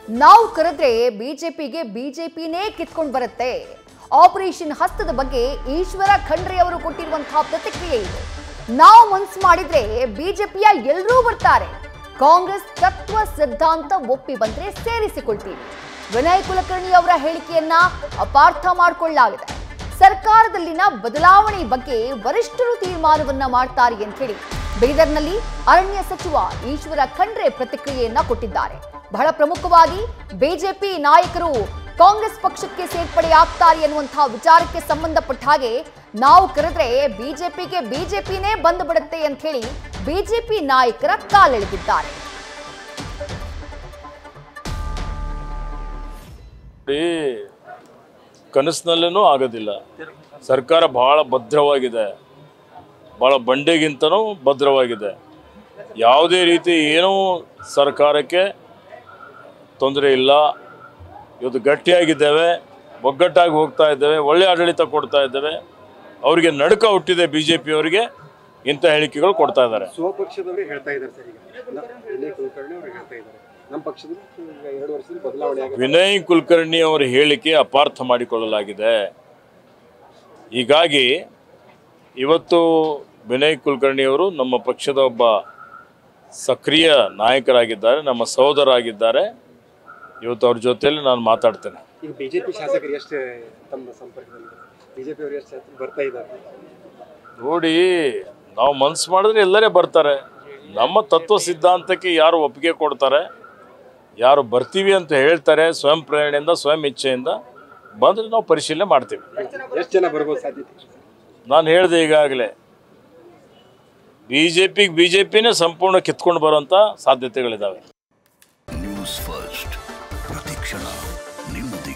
ನಾವು ಕರೆದ್ರೆ ಬಿಜೆಪಿಗೆ ಬಿಜೆಪಿನೇ ಕಿತ್ಕೊಂಡು ಬರುತ್ತೆ ಆಪರೇಷನ್ ಹಸ್ತದ ಬಗ್ಗೆ ಈಶ್ವರ ಖಂಡ್ರೆ ಅವರು ಕೊಟ್ಟಿರುವಂತಹ ಪ್ರತಿಕ್ರಿಯೆ ಇದು ನಾವು ಮನ್ಸು ಮಾಡಿದ್ರೆ ಬಿಜೆಪಿಯ ಎಲ್ಲರೂ ಬರ್ತಾರೆ ಕಾಂಗ್ರೆಸ್ ತತ್ವ ಸಿದ್ಧಾಂತ ಒಪ್ಪಿ ಬಂದ್ರೆ ಸೇರಿಸಿಕೊಳ್ತೀವಿ ವಿನಯ್ ಕುಲಕರ್ಣಿ ಅವರ ಹೇಳಿಕೆಯನ್ನ ಅಪಾರ್ಥ ಮಾಡಿಕೊಳ್ಳಲಾಗಿದೆ ಸರ್ಕಾರದಲ್ಲಿನ ಬದಲಾವಣೆ ಬಗ್ಗೆ ವರಿಷ್ಠರು ತೀರ್ಮಾನವನ್ನ ಮಾಡ್ತಾರೆ ಅಂತ ಹೇಳಿ ಬೀದರ್ನಲ್ಲಿ ಅರಣ್ಯ ಸಚಿವ ಈಶ್ವರ ಖಂಡ್ರೆ ಪ್ರತಿಕ್ರಿಯೆಯನ್ನ ಕೊಟ್ಟಿದ್ದಾರೆ ಬಹಳ ಪ್ರಮುಖವಾಗಿ ಬಿಜೆಪಿ ನಾಯಕರು ಕಾಂಗ್ರೆಸ್ ಪಕ್ಷಕ್ಕೆ ಸೇರ್ಪಡೆಯಾಗ್ತಾರೆ ಎನ್ನುವಂತಹ ವಿಚಾರಕ್ಕೆ ಸಂಬಂಧಪಟ್ಟ ಹಾಗೆ ನಾವು ಕರೆದ್ರೆ ಬಿಜೆಪಿಗೆ ಬಿಜೆಪಿನೇ ಬಂದು ಬಿಡುತ್ತೆ ಅಂತ ಹೇಳಿ ಬಿಜೆಪಿ ನಾಯಕರ ಕಾಲೆಳೆದಿದ್ದಾರೆ ನೋಡಿ ಕನಸಿನಲ್ಲೂ ಆಗೋದಿಲ್ಲ ಸರ್ಕಾರ ಬಹಳ ಭದ್ರವಾಗಿದೆ ಭಾಳ ಬಂಡೆಗಿಂತನೂ ಭದ್ರವಾಗಿದೆ ಯಾವುದೇ ರೀತಿ ಏನೂ ಸರ್ಕಾರಕ್ಕೆ ತೊಂದರೆ ಇಲ್ಲ ಇವತ್ತು ಗಟ್ಟಿಯಾಗಿದ್ದೇವೆ ಒಗ್ಗಟ್ಟಾಗಿ ಹೋಗ್ತಾ ಇದ್ದೇವೆ ಒಳ್ಳೆ ಆಡಳಿತ ಕೊಡ್ತಾ ಇದ್ದೇವೆ ಅವರಿಗೆ ನಡುಕ ಹುಟ್ಟಿದೆ ಬಿ ಜೆ ಪಿಯವರಿಗೆ ಇಂಥ ಹೇಳಿಕೆಗಳು ಕೊಡ್ತಾ ಇದ್ದಾರೆ ಸ್ವಪಕ್ಷದವರೇ ಹೇಳ್ತಾ ಇದ್ದಾರೆ ಸರ್ ಈಗ ನ- ವಿನಯ್ ಕುಲಕರ್ಣಿ ಅವರು ಹೇಳ್ತಾ ಇದ್ದಾರೆ ನಮ್ಮ ಪಕ್ಷದಲ್ಲಿ ಈಗ ಎರಡು ವರ್ಷದಲ್ಲಿ ಬದಲಾವಣೆ ಆಗಿದೆ ವಿನಯ್ ಕುಲಕರ್ಣಿ ಅವರ ಹೇಳಿಕೆ ಅಪಾರ್ಥ ಮಾಡಿಕೊಳ್ಳಲಾಗಿದೆ ಹೀಗಾಗಿ ಇವತ್ತು ವಿನಯ್ ಕುಲಕರ್ಣಿ ಅವರು ನಮ್ಮ ಪಕ್ಷದ ಒಬ್ಬ ಸಕ್ರಿಯ ನಾಯಕರಾಗಿದ್ದಾರೆ ನಮ್ಮ ಸಹೋದರಾಗಿದ್ದಾರೆ ಇವತ್ತು ಅವ್ರ ಜೊತೆಯಲ್ಲಿ ನಾನು ಮಾತಾಡ್ತೇನೆ ಈಗ ಬಿಜೆಪಿ ಶಾಸಕರು ಎಷ್ಟು ತಮ್ಮ ಸಂಪರ್ಕದಲ್ಲಿ ಬಿಜೆಪಿ ಅವರು ಎಷ್ಟು ಶಾಸಕರು ಬರ್ತಾ ಇದ್ದಾರೆ ನೋಡಿ ನಾವು ಮನ್ಸು ಮಾಡಿದ್ರೆ ಎಲ್ಲರೇ ಬರ್ತಾರೆ ನಮ್ಮ ತತ್ವ ಸಿದ್ಧಾಂತಕ್ಕೆ ಯಾರು ಒಪ್ಪಿಗೆ ಕೊಡ್ತಾರೆ ಯಾರು ಬರ್ತೀವಿ ಅಂತ ಹೇಳ್ತಾರೆ ಸ್ವಯಂ ಪ್ರೇರಣೆಯಿಂದ ಸ್ವಯಂ ಇಚ್ಛೆಯಿಂದ ಬಂದರೆ ನಾವು ಪರಿಶೀಲನೆ ಮಾಡ್ತೀವಿ ಎಷ್ಟು ಜನ ಬರ್ಬೋದು ಸಾಧ್ಯತೆ ಇದೆ? ನಾನು ಹೇಳಿದೆ ಈಗಾಗಲೇ ಬಿ ಜೆ ಪಿಗೆ ಬಿ ಜೆ ಪಿನೇ ಸಂಪೂರ್ಣ ಕಿತ್ಕೊಂಡು ಬರೋಂಥ ಸಾಧ್ಯತೆಗಳಿದ್ದಾವೆ ನ್ಯೂಸ್ ಫಸ್ಟ್ ಪ್ರತಿಕ್ಷಣ ನಿಮ್ಮದೇ